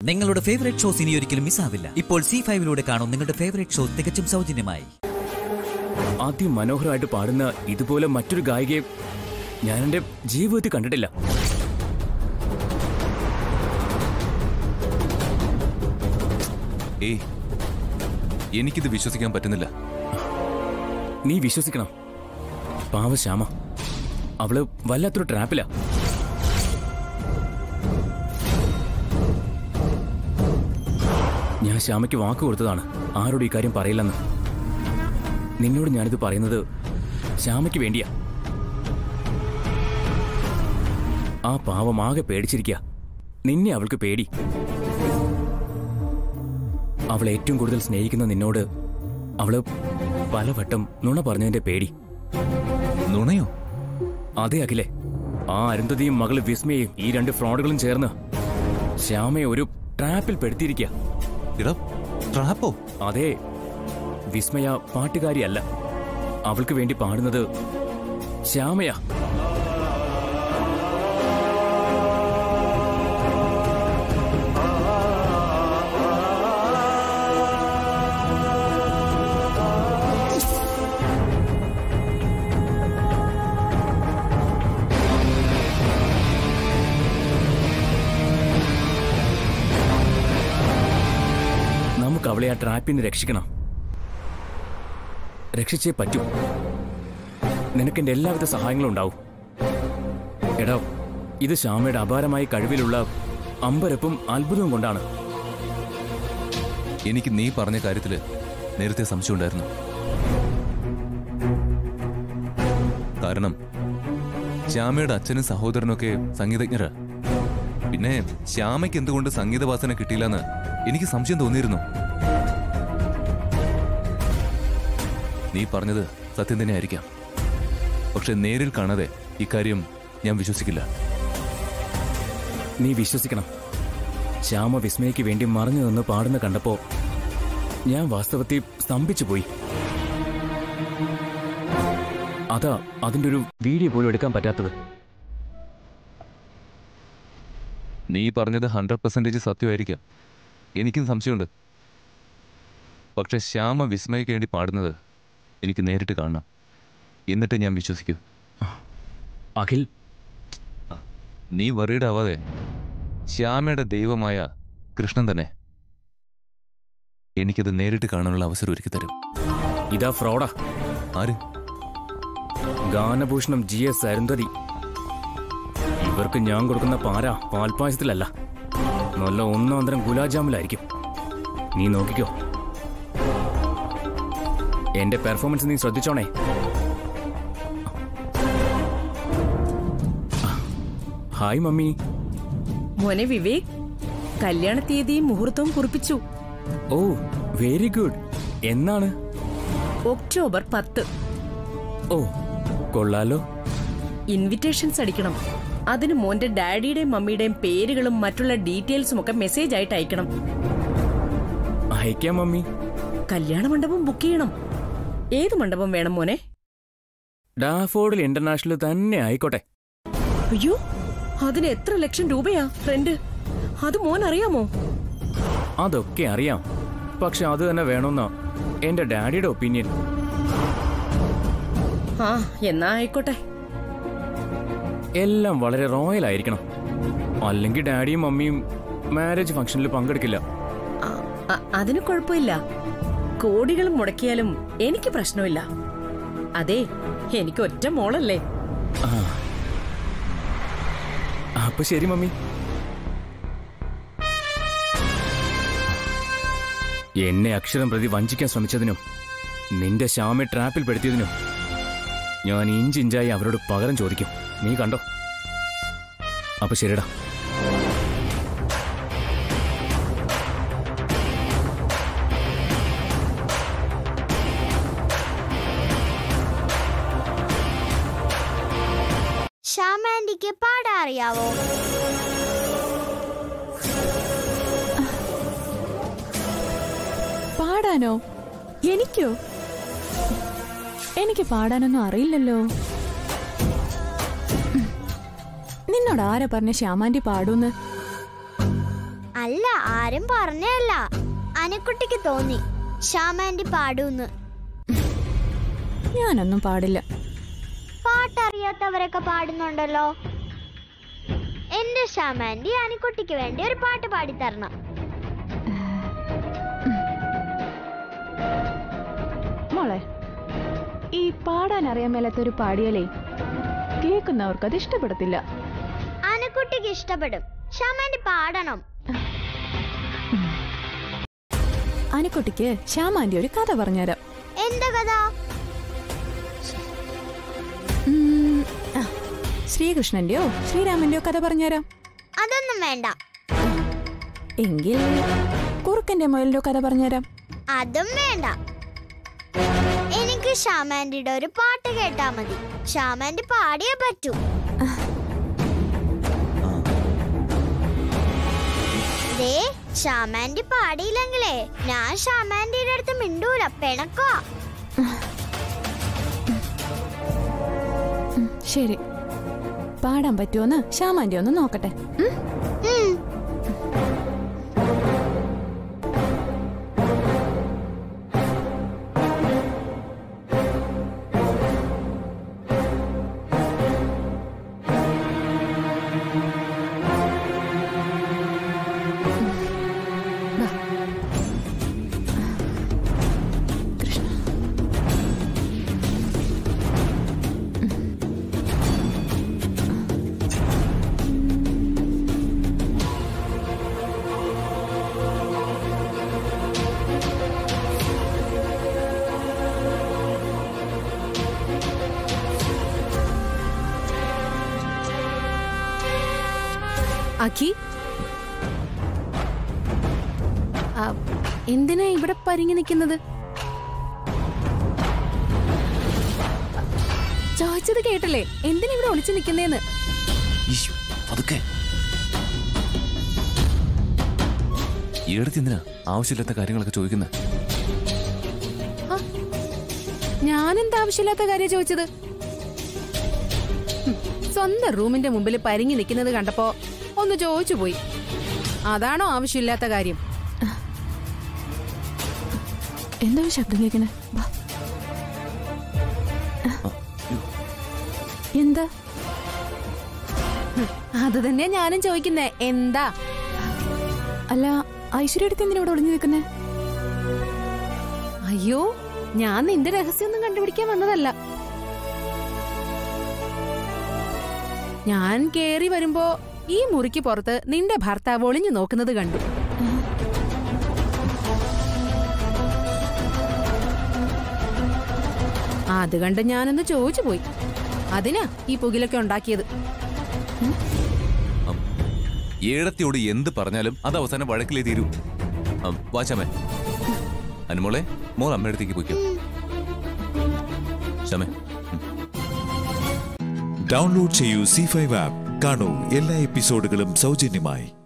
നിങ്ങളുടെ favourite shows ഇനി ഒരിക്കലും മിസ്സാവില്ല ഇപ്പോൾ സി ഫൈവിലൂടെ കാണും നിങ്ങളുടെ ഫേവറേറ്റ് ഷോ തികച്ചും സൗജന്യമായി ആദ്യം മനോഹരമായിട്ട് പാടുന്ന ഇതുപോലെ മറ്റൊരു ഗായികയെ ഞാൻ എൻ്റെ ജീവിതത്തിൽ കണ്ടിട്ടില്ല ഏയ് എനിക്കിത് വിശ്വസിക്കാൻ പറ്റുന്നില്ല നീ വിശ്വസിക്കണം പാവ ശ്യാമ അവള് വല്ലാത്തൊരു ട്രാപ്പിലാ ഞാൻ ശ്യാമയ്ക്ക് വാക്ക് കൊടുത്തതാണ് ആരോട് ഈ കാര്യം പറയില്ലെന്ന് നിന്നോട് ഞാനിത് പറയുന്നത് ശ്യാമയ്ക്ക് വേണ്ടിയാ ആ പാവം ആകെ പേടിച്ചിരിക്കുക നിന്നെ അവൾക്ക് പേടി അവൾ ഏറ്റവും കൂടുതൽ സ്നേഹിക്കുന്ന നിന്നോട് അവള് പലവട്ടം നുണ പറഞ്ഞതിന്റെ പേടി നുണയോ അതെ അഖിലെ ആ അരുന്ധതിയും മകള് വിസ്മയും ഈ രണ്ട് ഫ്രോഡുകളും ചേർന്ന് ശ്യാമയെ ഒരു ട്രാപ്പിൽ പെടുത്തിയിരിക്കുക ഇടാ ട്രാപ്പോ അതെ വിസ്മയ പാട്ടുകാരിയല്ല അവൾക്ക് വേണ്ടി പാടുന്നത് ശ്യാമയാ നമുക്ക് അവളെ ആ ട്രാപ്പിൽ നിന്ന് രക്ഷിക്കണം രക്ഷിച്ചേ പറ്റൂ നിനക്കെന്റെ എല്ലാവിധ സഹായങ്ങളും ഉണ്ടാവും എടാ ഇത് ശ്യാമയുടെ അപാരമായ കഴിവിലുള്ള അമ്പരപ്പും അത്ഭുതവും കൊണ്ടാണ് എനിക്ക് നീ പറഞ്ഞ കാര്യത്തില് നേരത്തെ സംശയമുണ്ടായിരുന്നു കാരണം ശ്യാമയുടെ അച്ഛനും സഹോദരനൊക്കെ സംഗീതജ്ഞരാ പിന്നെ ശ്യാമയ്ക്ക് എന്തുകൊണ്ട് സംഗീതവാസന കിട്ടിയില്ലെന്ന് എനിക്ക് സംശയം തോന്നിയിരുന്നു നീ പറഞ്ഞത് സത്യം തന്നെ ആയിരിക്കാം പക്ഷെ നേരിൽ കാണാതെ ഇക്കാര്യം ഞാൻ വിശ്വസിക്കില്ല നീ വിശ്വസിക്കണം ശ്യാമ വിസ്മയയ്ക്ക് വേണ്ടി മറഞ്ഞു നിന്ന് പാടുന്ന കണ്ടപ്പോ ഞാൻ വാസ്തവത്തിൽ സ്തംഭിച്ചു പോയി അതാ അതിന്റെ ഒരു വീഡിയോ പോലും എടുക്കാൻ പറ്റാത്തത് നീ പറഞ്ഞത് ഹൺഡ്രഡ് പെർസെൻറ്റേജ് സത്യമായിരിക്കാം എനിക്കും സംശയമുണ്ട് പക്ഷെ ശ്യാമ വിസ്മയ്ക്ക് വേണ്ടി പാടുന്നത് എനിക്ക് നേരിട്ട് കാണണം എന്നിട്ട് ഞാൻ വിശ്വസിക്കൂ അഖിൽ നീ worried ആവാതെ ശ്യാമയുടെ ദൈവമായ കൃഷ്ണൻ തന്നെ എനിക്കത് നേരിട്ട് കാണാനുള്ള അവസരം ഒരുക്കി തരും ഇതാ ഫ്രോഡാ ആര് ഗാനഭൂഷണം ജി എസ് അരുന്ധതി ഇവർക്ക് ഞാൻ കൊടുക്കുന്ന പാര പാൽപ്പായസത്തിലല്ല നല്ല ഒന്നാം തരം ഗുലാജാമിലായിരിക്കും നീ നോക്കിക്കോ എന്റെ പെർഫോമൻസ് നീ ശ്രദ്ധിച്ചോണേ ഹായ് മമ്മി മോനെ വിവേക് കല്യാണ തീയതിയും മുഹൂർത്തവും കുറിപ്പിച്ചു ഓ വെരി ഗുഡ് എന്നാണ് ഒക്ടോബർ പത്ത് ഓ കൊള്ളാലോ ഇൻവിറ്റേഷൻസ് അടിക്കണം അതിന് മോന്റെ ഡാഡിയുടെയും മമ്മിയുടെയും പേരുകളും മറ്റുള്ള ഡീറ്റെയിൽസും ഒക്കെ മെസ്സേജ് ആയിട്ട് അയക്കണം അയക്കാം മമ്മി കല്യാണ മണ്ഡപം ബുക്ക് ചെയ്യണം ഏത് മണ്ഡപം വേണം മോനെ ഡാഫോർഡിൽ ഇന്റർനാഷണൽ തന്നെ ആയിക്കോട്ടെ അയ്യോ അതിന് എത്ര ലക്ഷം രൂപയാ ഫ്രണ്ട് അത് മോൻ അറിയാമോ അതൊക്കെ അറിയാം പക്ഷെ അത് തന്നെ വേണമെന്നാ എന്റെ ഡാഡിയുടെ ഒപ്പീനിയൻ ആ എന്നാ ആയിക്കോട്ടെ എല്ലാം വളരെ റോയൽ ആയിരിക്കണം അല്ലെങ്കിൽ ഡാഡിയും മമ്മിയും മാരേജ് ഫംഗ്ഷനിൽ പങ്കെടുക്കില്ല ആ, അ- അതിന് കുഴപ്പമില്ല കോടികൾ മുടക്കിയാലും എനിക്ക് പ്രശ്നമില്ല അതെ എനിക്ക് ഒറ്റ മോളല്ലേ ആ. അപ്പൊ ശരി മമ്മി എന്നെ അക്ഷരം പ്രതി വഞ്ചിക്കാൻ ശ്രമിച്ചതിനും നിന്റെ ശ്യാമെ ട്രാപ്പിൽ പെടുത്തിയതിനും ഞാൻ ഇഞ്ചിഞ്ചായി അവരോട് പകരം ചോദിക്കും നീ കണ്ടോ അപ്പൊ ശരിടാ ശ്യാമാൻറ്റിക്ക് പാടാൻ അറിയാവോ പാടാനോ എനിക്കോ എനിക്ക് പാടാനൊന്നും അറിയില്ലല്ലോ നിന്നോട് ആരാ പറഞ്ഞ ശ്യാമാന്റി പാടൂന്ന് അല്ല ആരും പറഞ്ഞല്ല അനുക്കുട്ടിക്ക് തോന്നി ശ്യാമാൻറ്റി പാടൂന്ന് ഞാനൊന്നും പാടില്ല പാട്ടറിയാത്തവരൊക്കെ പാടുന്നുണ്ടല്ലോ എന്റെ ശ്യാമാൻറ്റി അനുക്കുട്ടിക്ക് വേണ്ടി ഒരു പാട്ട് പാടിത്തരണം മോളെ ഈ പാടാൻ അറിയാൻ മേലാത്തൊരു പാടിയാലേ കേൾക്കുന്നവർക്ക് അത് ഇഷ്ടപ്പെടത്തില്ല അനുക്കുട്ടിക്ക് ഇഷ്ടപ്പെടും ശ്യാമാൻറ്റി പാടണം അനുക്കുട്ടിക്ക് ശ്യാമാന്റെ ഒരു കഥ പറഞ്ഞുതരാം എന്താ കഥ ഉം, ആ, ശ്രീകൃഷ്ണന്റെയോ ശ്രീരാമന്റെയോ കഥ പറഞ്ഞുതരാം അതൊന്നും വേണ്ട എങ്കിൽ കുറുക്കന്റെ മുയലിന്റെയോ കഥ പറഞ്ഞുതരാം അതും വേണ്ട എനിക്ക് ശ്യാമാൻറ്റിയുടെ ഒരു പാട്ട് കേട്ടാ മതി ശ്യാമാൻറ്റി പാടിയേ പറ്റൂ ദേ ശ്യാമാൻറ്റി പാടിയില്ലെങ്കിലേ ഞാൻ ശ്യാമാൻറ്റിയുടെ അടുത്ത് മിണ്ടൂല പിണക്കോ ഉം, ശരി പാടാൻ പറ്റുമോന്ന് ശ്യാമാന്റെ ഒന്ന് നോക്കട്ടെ ഉം? ഉം. കൃഷ്ണ അഖി ആ, എന്തിനാ ഇവിടെ പരിങ്ങി നിൽക്കുന്നത് ചോദിച്ചത് കേട്ടില്ലേ എന്തിനാ ഇവിടെ ഒളിച്ചു നിൽക്കുന്നേന്ന് ഈശോ അതൊക്കെ ഈടത്തി എന്തിനാ ആവശ്യമില്ലാത്ത കാര്യങ്ങളൊക്കെ ചോദിക്കുന്നത് ഞാൻ എന്താ ആവശ്യമില്ലാത്ത കാര്യം ചോദിച്ചത് ഹും, സ്വന്തം റൂമിന്റെ മുമ്പിൽ പരിങ്ങി നിൽക്കുന്നത് കണ്ടപ്പോ ഒന്ന് ചോദിച്ചു പോയി അതാണോ ആവശ്യമില്ലാത്ത കാര്യം എന്താ ഒരു ശബ്ദം കേൾക്കണേ വാ. എന്താ അത് തന്നെയാ ഞാനും ചോദിക്കുന്നേ എന്താ അല്ല ഐശ്വര്യ അടുത്ത് എന്തിനാ ഇവിടെ ഒളിഞ്ഞു നിൽക്കുന്നേ അയ്യോ ഞാൻ നിന്റെ രഹസ്യമൊന്നും കണ്ടുപിടിക്കാൻ വന്നതല്ല ഞാൻ കേറി വരുമ്പോ ഈ മുറിക്ക് പുറത്ത് നിന്റെ ഭർത്താവ് ഒളിഞ്ഞു നോക്കുന്നത് കണ്ടു അത് കണ്ട് ഞാനൊന്ന് ചോദിച്ചു പോയി അതിനാ ഈ പുകിലൊക്കെ ഉണ്ടാക്കിയത് ഏടത്തിയോട് എന്ത് പറഞ്ഞാലും അത് അവസാനം വഴക്കിലേ തീരൂ അം, വാ ശമേ അനുമോളെ മോൾ അമ്മയടുത്തേക്ക് പോയിക്കോ ശമേ ഡൗൺലോഡ് ചെയ്യൂ സി ഫൈവ് ആപ്പ് കാണൂ എല്ലാ എപ്പിസോഡുകളും സൗജന്യമായി